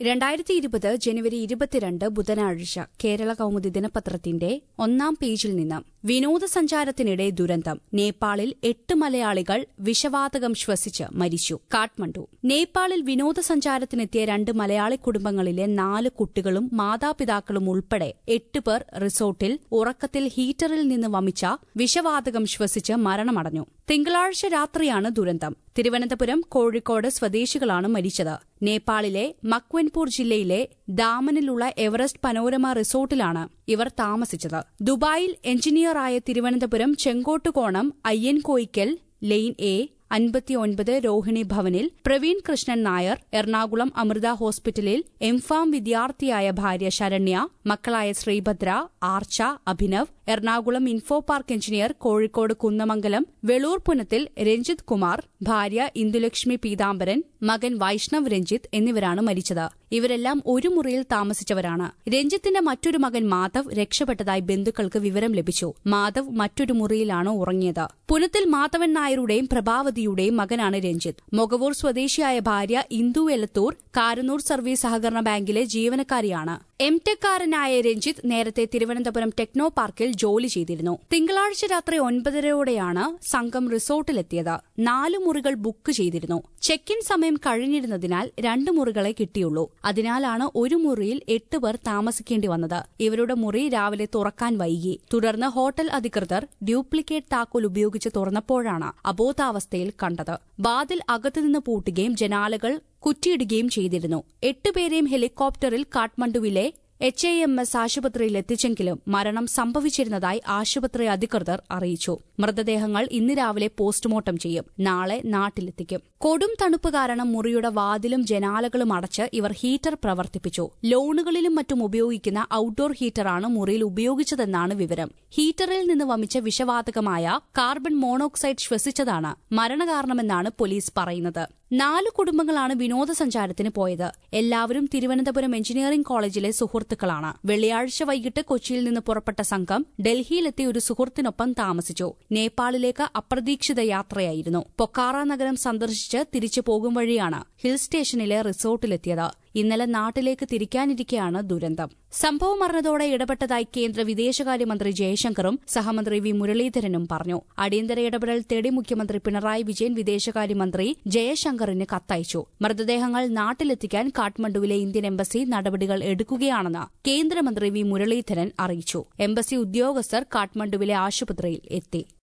രണ്ടായിരത്തി ഇരുപത് ജനുവരി ഇരുപത്തിരണ്ട് ബുധനാഴ്ച കേരള കൗമുദി ദിനപത്രത്തിന്റെ ഒന്നാം പേജിൽ നിന്ന് വിനോദസഞ്ചാരത്തിനിടെ ദുരന്തം നേപ്പാളിൽ എട്ട് മലയാളികൾ വിഷവാതകം ശ്വസിച്ച് മരിച്ചു കാഠ്മണ്ഡു നേപ്പാളിൽ വിനോദസഞ്ചാരത്തിനെത്തിയ രണ്ട് മലയാളി കുടുംബങ്ങളിലെ നാല് കുട്ടികളും മാതാപിതാക്കളും ഉൾപ്പെടെ എട്ട് പേർ റിസോർട്ടിൽ ഉറക്കത്തിൽ ഹീറ്ററിൽ നിന്ന് വമിച്ച വിഷവാതകം ശ്വസിച്ച് മരണമടഞ്ഞു തിങ്കളാഴ്ച രാത്രിയാണ് ദുരന്തം തിരുവനന്തപുരം കോഴിക്കോട് സ്വദേശികളാണ് മരിച്ചത് നേപ്പാളിലെ മക്വൻപൂർ ജില്ലയിലെ ദാമനിലുള്ള എവറസ്റ്റ് പനോരമ റിസോർട്ടിലാണ് ഇവർ താമസിച്ചത് ദുബായിൽ എഞ്ചിനീയറായ തിരുവനന്തപുരം ചെങ്കോട്ടുകോണം അയ്യൻകോയിക്കൽ ലെയിൻ എ അൻപത്തിയൊൻപത് രോഹിണി ഭവനിൽ പ്രവീൺ കൃഷ്ണൻ നായർ എറണാകുളം അമൃത ഹോസ്പിറ്റലിൽ എംഫാം വിദ്യാർത്ഥിയായ ഭാര്യ ശരണ്യ മക്കളായ Sreebhadra Archa Abhinav Ernakulam info park engineer Kozhikode Kunnamangalam Velur Punathil Ranjith Kumar ഭാര്യ ഇന്ദുലക്ഷ്മി പീതാംബരൻ മകൻ വൈഷ്ണവ് രഞ്ജിത്ത് എന്നിവരാണ് മരിച്ചത് ഇവരെല്ലാം ഒരു മുറിയിൽ താമസിച്ചവരാണ് രഞ്ജിത്തിന്റെ മറ്റൊരു മകൻ മാധവ് രക്ഷപ്പെട്ടതായി ബന്ധുക്കൾക്ക് വിവരം ലഭിച്ചു മാധവ് മറ്റൊരു മുറിയിലാണ് ഉറങ്ങിയത് പുനത്തിൽ മാധവൻ നായരുടെയും പ്രഭാവതിയുടെയും മകനാണ് രഞ്ജിത്ത് മൊകവൂർ സ്വദേശിയായ ഭാര്യ ഇന്ദു എലത്തൂർ കാരനൂർ സർവീസ് സഹകരണ ബാങ്കിലെ ജീവനക്കാരിയാണ് എം ടെക്കാരനായ രഞ്ജിത്ത് നേരത്തെ തിരുവനന്തപുരം ടെക്നോ പാർക്കിൽ ജോലി ചെയ്തിരുന്നു തിങ്കളാഴ്ച രാത്രി ഒൻപതരയോടെയാണ് സംഘം റിസോർട്ടിലെത്തിയത് നാല് മുറികൾ ബുക്ക് ചെയ്തിരുന്നു ചെക്ക് ഇൻ സമയം കഴിഞ്ഞിരുന്നതിനാൽ രണ്ട് മുറികളെ കിട്ടിയുള്ളൂ അതിനാലാണ് ഒരു മുറിയിൽ എട്ട് പേർ താമസിക്കേണ്ടി വന്നത് ഇവരുടെ മുറി രാവിലെ തുറക്കാൻ വൈകി തുടർന്ന് ഹോട്ടൽ അധികൃതർ ഡ്യൂപ്ലിക്കേറ്റ് താക്കോൽ ഉപയോഗിച്ച് തുറന്നപ്പോഴാണ് അബോധാവസ്ഥയിൽ കണ്ടത് വാതിൽ അകത്തുനിന്ന് പൂട്ടുകയും ജനാലകൾ കുറ്റിയിടുകയും ചെയ്തിരുന്നു എട്ടുപേരെയും ഹെലികോപ്റ്ററിൽ കാഠ്മണ്ഡുവിലെ എച്ച് ഐ എം എസ് ആശുപത്രിയിൽ എത്തിച്ചെങ്കിലും മരണം സംഭവിച്ചിരുന്നതായി ആശുപത്രി അധികൃതർ അറിയിച്ചു മൃതദേഹങ്ങൾ ഇന്ന് രാവിലെ പോസ്റ്റ്മോർട്ടം ചെയ്യും നാളെ നാട്ടിലെത്തിക്കും കൊടും തണുപ്പ് കാരണം മുറിയുടെ വാതിലും ജനാലകളും അടച്ച് ഇവർ ഹീറ്റർ പ്രവർത്തിപ്പിച്ചു ലോണുകളിലും മറ്റും ഉപയോഗിക്കുന്ന ഔട്ട്ഡോർ ഹീറ്ററാണ് മുറിയിൽ ഉപയോഗിച്ചതെന്നാണ് വിവരം ഹീറ്ററിൽ നിന്ന് വമിച്ച വിഷവാതകമായ കാർബൺ മോണോക്സൈഡ് ശ്വസിച്ചതാണ് മരണകാരണമെന്നാണ് പോലീസ് പറയുന്നത് നാല് കുടുംബങ്ങളാണ് വിനോദസഞ്ചാരത്തിന് പോയത് എല്ലാവരും തിരുവനന്തപുരം എഞ്ചിനീയറിംഗ് കോളേജിലെ സുഹൃത്തുക്കളാണ് വെള്ളിയാഴ്ച വൈകിട്ട് കൊച്ചിയിൽ നിന്ന് പുറപ്പെട്ട സംഘം ഡൽഹിയിലെത്തി ഒരു സുഹൃത്തിനൊപ്പം താമസിച്ചു നേപ്പാളിലേക്ക് അപ്രതീക്ഷിത യാത്രയായിരുന്നു പൊക്കാറ നഗരം സന്ദർശിച്ച് തിരിച്ചു പോകും വഴിയാണ് ഹിൽ സ്റ്റേഷനിലെ റിസോർട്ടിലെത്തിയത് ഇന്നലെ നാട്ടിലേക്ക് തിരിക്കാനിരിക്കെയാണ് ദുരന്തം സംഭവം അറിഞ്ഞതോടെ ഇടപെട്ടതായി കേന്ദ്ര വിദേശകാര്യമന്ത്രി ജയശങ്കറും സഹമന്ത്രി വി മുരളീധരനും പറഞ്ഞു അടിയന്തര ഇടപെടൽ തേടി മുഖ്യമന്ത്രി പിണറായി വിജയൻ വിദേശകാര്യമന്ത്രി ജയശങ്കറിന് കത്തയച്ചു മൃതദേഹങ്ങൾ നാട്ടിലെത്തിക്കാൻ കാഠ്മണ്ഡുവിലെ ഇന്ത്യൻ എംബസി നടപടികൾ എടുക്കുകയാണെന്ന് കേന്ദ്രമന്ത്രി വി മുരളീധരൻ അറിയിച്ചു എംബസി ഉദ്യോഗസ്ഥർ കാഠ്മണ്ഡുവിലെ ആശുപത്രിയിൽ എത്തി